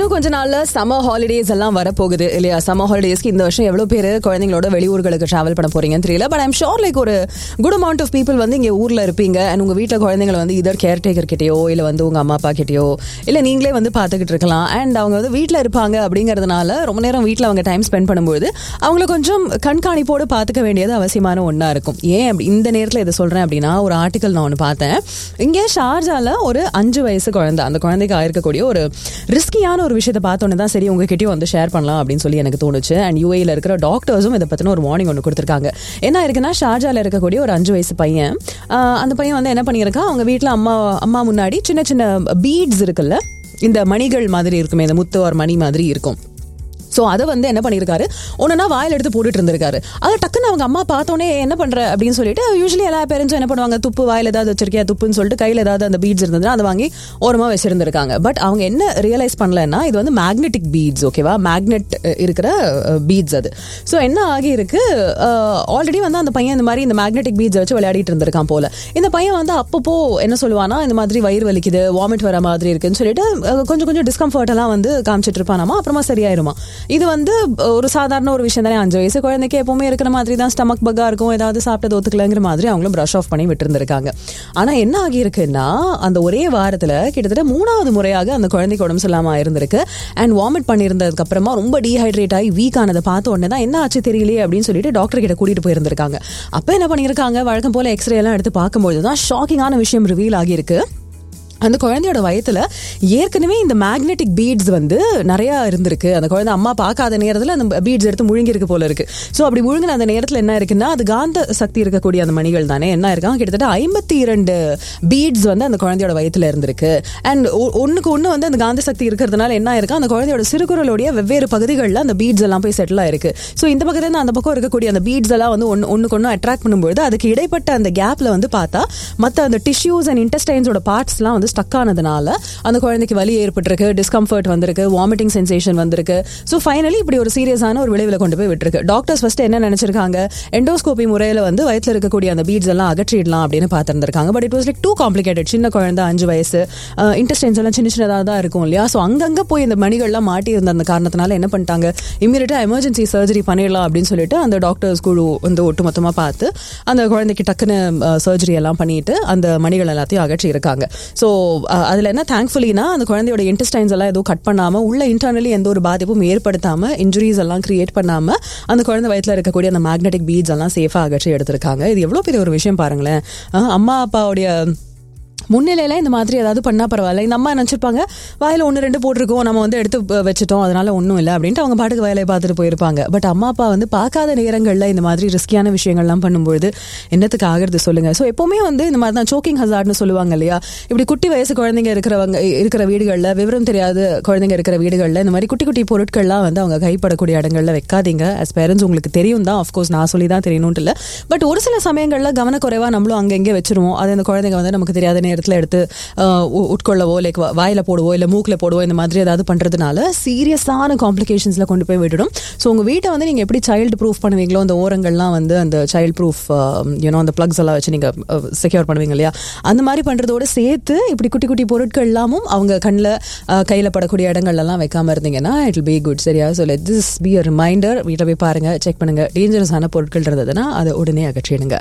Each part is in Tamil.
இன்னும் கொஞ்ச நாள்ல சம்மர் ஹாலிடேஸ் எல்லாம் வரப்போகுது இல்லையா சம்மர் ஹாலிடேஸ்க்கு இந்த வருஷம் எவ்வளவு பேர் குழந்தைங்களோட வெளியூர்களுக்கு டிராவல் பண்ண போறீங்கன்னு தெரியல பட் ஐம் ஷோர் லைக் ஒரு குட் அமௌண்ட் ஆஃப் பீப்புள் வந்து இங்க ஊர்ல இருப்பீங்க அண்ட் உங்க வீட்டில் குழந்தைங்களை வந்து இதர் கேர் டேக்கர் கிட்டயோ இல்ல வந்து உங்க அம்மா அப்பா கிட்டயோ இல்ல நீங்களே வந்து பாத்துக்கிட்டு இருக்கலாம் அண்ட் அவங்க வந்து வீட்டில் இருப்பாங்க அப்படிங்கறதுனால ரொம்ப நேரம் வீட்டில் அவங்க டைம் ஸ்பெண்ட் பண்ணும்போது அவங்கள கொஞ்சம் கண்காணிப்போடு பாத்துக்க வேண்டியது அவசியமான ஒண்ணா இருக்கும் ஏன் அப்படி இந்த நேரத்தில் இதை சொல்றேன் அப்படின்னா ஒரு ஆர்டிக்கல் நான் ஒன்று பார்த்தேன் இங்கே ஷார்ஜால ஒரு அஞ்சு வயசு குழந்தை அந்த குழந்தைக்கு ஆயிருக்கக்கூடிய ஒரு ரிஸ்கியான ஒரு விஷயத்தை பார்த்தோன்னே தான் சரி உங்ககிட்டயும் வந்து ஷேர் பண்ணலாம் அப்படின்னு சொல்லி எனக்கு தோணுச்சு அண்ட் யூஏல இருக்கிற டாக்டர்ஸும் இதை பத்தின ஒரு வார்னிங் ஒன்று கொடுத்துருக்காங்க என்ன இருக்குன்னா ஷார்ஜால இருக்கக்கூடிய ஒரு அஞ்சு வயசு பையன் ஆஹ் அந்த பையன் வந்து என்ன பண்ணியிருக்கான் அவங்க வீட்டில் அம்மா அம்மா முன்னாடி சின்ன சின்ன பீட்ஸ் இருக்குல்ல இந்த மணிகள் மாதிரி இருக்குமே இந்த முத்து ஒரு மணி மாதிரி இருக்கும் ஸோ அதை வந்து என்ன பண்ணியிருக்காரு ஒன்றுனா வாயில் எடுத்து போட்டுட்டு இருந்திருக்காரு அதை டக்குன்னு அவங்க அம்மா பார்த்தோன்னே என்ன பண்ற அப்படின்னு சொல்லிட்டு யூஸ்வலி எல்லா பேரண்ட்ஸும் என்ன பண்ணுவாங்க துப்பு வாயில் ஏதாவது வச்சிருக்கியா துப்புன்னு சொல்லிட்டு கையில் ஏதாவது அந்த பீட்ஸ் இருந்ததுன்னா அதை வாங்கி ஓரமாக வச்சிருந்திருக்காங்க பட் அவங்க என்ன ரியலைஸ் பண்ணலன்னா இது வந்து மேக்னெட்டிக் பீட்ஸ் ஓகேவா மேக்னெட் இருக்கிற பீட்ஸ் அது ஸோ என்ன ஆகி இருக்கு ஆல்ரெடி வந்து அந்த பையன் இந்த மாதிரி இந்த மேக்னெட்டிக் பீட்ஸை வச்சு விளையாடிட்டு இருந்திருக்கான் போல இந்த பையன் வந்து அப்பப்போ என்ன சொல்லுவானா இந்த மாதிரி வயிறு வலிக்குது வாமிட் வர மாதிரி இருக்குன்னு சொல்லிட்டு அஹ், கொஞ்சம் கொஞ்சம் டிஸ்கம்ஃபர்ட் எல்லாம் வந்து காமிச்சிட்டு இருப்பானாமா அப்புறமா சரியாயிருமா இது வந்து அஹ், ஒரு சாதாரண ஒரு விஷயம் தானே அஞ்சு வயசு குழந்தைக்கு எப்பவுமே இருக்கிற மாதிரி தான் ஸ்டமக் பக்கா இருக்கும் ஏதாவது சாப்பிட்டது ஒத்துக்கலங்கிற மாதிரி அவங்களும் ப்ரஷ் ஆஃப் பண்ணி விட்டுருந்துருக்காங்க ஆனா என்ன ஆகியிருக்குன்னா அந்த ஒரே வாரத்துல கிட்டத்தட்ட மூணாவது முறையாக அந்த குழந்தைக்கு உடம்பு சரியில்லாம இருந்திருக்கு அண்ட் வாமிட் பண்ணியிருந்ததுக்கு அப்புறமா ரொம்ப டீஹைட்ரேட் ஆகி வீக் ஆனதை பார்த்த உடனே தான் என்ன ஆச்சு தெரியலையே அப்படின்னு சொல்லிட்டு டாக்டர் கிட்ட கூட்டிட்டு போயிருந்திருக்காங்க அப்ப என்ன பண்ணியிருக்காங்க வழக்கம் போல எக்ஸ்ரே எல்லாம் எடுத்து பார்க்கும்போது தான் ஷாக்கிங்கான விஷயம் ரிவீல் ஆகியிருக்கு அந்த குழந்தையோட வயத்துல ஏற்கனவே இந்த மேக்னெட்டிக் பீட்ஸ் வந்து நிறைய இருந்திருக்கு அந்த குழந்தை அம்மா பார்க்காத நேரத்துல அந்த பீட்ஸ் எடுத்து முழுங்கிருக்கு போல இருக்கு ஸோ அப்படி முழுங்கின அந்த நேரத்துல என்ன இருக்குன்னா அது காந்த சக்தி இருக்கக்கூடிய அந்த மணிகள் தானே என்ன இருக்காங்க கிட்டத்தட்ட ஐம்பத்தி இரண்டு பீட்ஸ் வந்து அந்த குழந்தையோட வயத்துல இருந்திருக்கு அண்ட் ஒண்ணுக்கு ஒண்ணு வந்து அந்த காந்த சக்தி இருக்கிறதுனால என்ன ஆயிருக்கு அந்த குழந்தையோட சிறுகுறளுடைய வெவ்வேறு பகுதிகளில் அந்த பீட்ஸ் எல்லாம் போய் செட்டில் ஆயிருக்கு ஸோ இந்த பக்கத்துல இருந்து அந்த பக்கம் இருக்கக்கூடிய அந்த பீட்ஸ் எல்லாம் வந்து ஒன்று ஒன்றுக்கு ஒன்று அட்ராக்ட் பண்ணும்போது அதுக்கு இடைப்பட்ட அந்த கேப்ல வந்து பார்த்தா மற்ற அந்த டிஷ்யூஸ் அண்ட் இன்டெஸ்டைன்ஸோட பார்ட்ஸ்லாம் வந்து ஸ்டக் ஆனதுனால அந்த குழந்தைக்கு வலி ஏற்பட்டிருக்கு டிஸ்கம்ஃபர்ட் வந்திருக்கு வாமிட்டிங் சென்சேஷன் வந்திருக்கு ஸோ ஃபைனலி இப்படி ஒரு சீரியஸான ஒரு விளைவில் கொண்டு போய் விட்டுருக்கு டாக்டர்ஸ் ஃபர்ஸ்ட் என்ன நினைச்சிருக்காங்க எண்டோஸ்கோபி முறையில் வந்து வயித்துல இருக்கக்கூடிய அந்த பீட்ஸ் எல்லாம் அகற்றிடலாம் அப்படின்னு பார்த்துருந்துருக்காங்க but it was like too complicated சின்ன குழந்தை அஞ்சு வயசு இன்டெஸ்டைன்ஸ் எல்லாம் சின்ன சின்னதாக தான் இருக்கும் இல்லையா ஸோ அங்கங்க போய் இந்த மணிகள்லாம் மாட்டி இருந்த அந்த காரணத்தினால என்ன பண்ணிட்டாங்க இமீடியட்டா எமர்ஜென்சி சர்ஜரி பண்ணிடலாம் அப்படின்னு சொல்லிட்டு அந்த டாக்டர்ஸ் குழு வந்து ஒட்டுமொத்தமா பார்த்து அந்த குழந்தைக்கு டக்குன்னு சர்ஜரி எல்லாம் பண்ணிட்டு அந்த மணிகள் எல்லாத்தையும் அகற்றி இருக்காங்க ஸோ அதுல என்ன தேங்க்ஃபுல்லினா அந்த குழந்தையோட இன்டெஸ்டைன்ஸ் எல்லாம் எதுவும் கட் பண்ணாம உள்ள இன்டர்னலி எந்த ஒரு பாதிப்பும் ஏற்படுத்தாம இன்ஜுரிஸ் எல்லாம் கிரியேட் பண்ணாம அந்த குழந்தை வயத்துல இருக்கக்கூடிய அந்த மேக்னெட்டிக் பீட்ஸ் எல்லாம் சேஃபா அகற்றி எடுத்திருக்காங்க இது எவ்வளவு பெரிய ஒரு விஷயம் பாருங்களேன் அஹ் அம்மா அப்பாவுடைய முன்னிலையில இந்த மாதிரி ஏதாவது பண்ணா பரவாயில்ல இந்த அம்மா நினைச்சிருப்பாங்க வாயில ஒன்று ரெண்டு போட்டிருக்கோம் நம்ம வந்து எடுத்து அஹ், வச்சுட்டோம் அதனால ஒன்றும் இல்லை அப்படின்ட்டு அவங்க பாட்டுக்கு வேலையை பார்த்துட்டு போயிருப்பாங்க பட் அம்மா அப்பா வந்து பார்க்காத நேரங்களில் இந்த மாதிரி ரிஸ்கியான விஷயங்கள்லாம் பண்ணும்போது என்னத்துக்கு ஆகிறது சொல்லுங்க ஸோ எப்பவுமே வந்து இந்த மாதிரி தான் சோக்கிங் ஹசார்ட்னு சொல்லுவாங்க இல்லையா இப்படி குட்டி வயசு குழந்தைங்க இருக்கிறவங்க இருக்கிற வீடுகளில் விவரம் தெரியாத குழந்தைங்க இருக்கிற வீடுகளில் இந்த மாதிரி குட்டி குட்டி பொருட்கள்லாம் வந்து அவங்க கைப்படக்கூடிய இடங்கள்ல வைக்காதீங்க as பேரண்ட்ஸ் உங்களுக்கு தெரியும் தான் அஃப்கோர்ஸ் நான் சொல்லி தான் தெரியணும்ட்டு இல்லை பட் ஒரு சில சமயங்களில் கவனக்குறைவா நம்மளும் அங்கங்கே வச்சிருவோம் அது அந்த குழந்தைங்க வந்து நமக்கு தெரியாத நேரத்தில் எடுத்து ஆஹ், உ- உட்கொள்ளவோ லைக் வாயில போடுவோ இல்லை மூக்கில் போடுவோ இந்த மாதிரி ஏதாவது பண்றதுனால சீரியஸான காம்ப்ளிகேஷன்ஸ்ல கொண்டு போய் விட்டுடும் ஸோ உங்க வீட்டை வந்து நீங்க எப்படி சைல்டு ப்ரூஃப் பண்ணுவீங்களோ அந்த ஓரங்கள்லாம் வந்து அந்த சைல்டு ப்ரூஃப் யூனோ அந்த பிளக்ஸ் எல்லாம் வச்சு நீங்க செக்யூர் பண்ணுவீங்க இல்லையா அந்த மாதிரி பண்றதோட சேர்த்து இப்படி குட்டி குட்டி பொருட்கள் எல்லாமும் அவங்க கண்ணில் கையில் படக்கூடிய இடங்கள்ல எல்லாம் வைக்காம இருந்தீங்கன்னா இட் பி குட் சரியா so let this be a reminder வீட்டில் போய் பாருங்க செக் பண்ணுங்க டேஞ்சரஸான பொருட்கள் இருந்ததுன்னா அதை உடனே அகற்றிடுங்க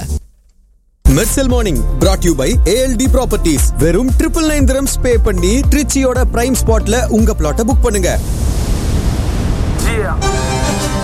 Mersal morning brought you by ALT properties வெறும் ட்ரிபிள் நைன் திரம்ஸ் பே பண்ணி ட்ரிச்சியோட பிரைம் ஸ்பாட்ல உங்க பிளாட்டை புக் பண்ணுங்க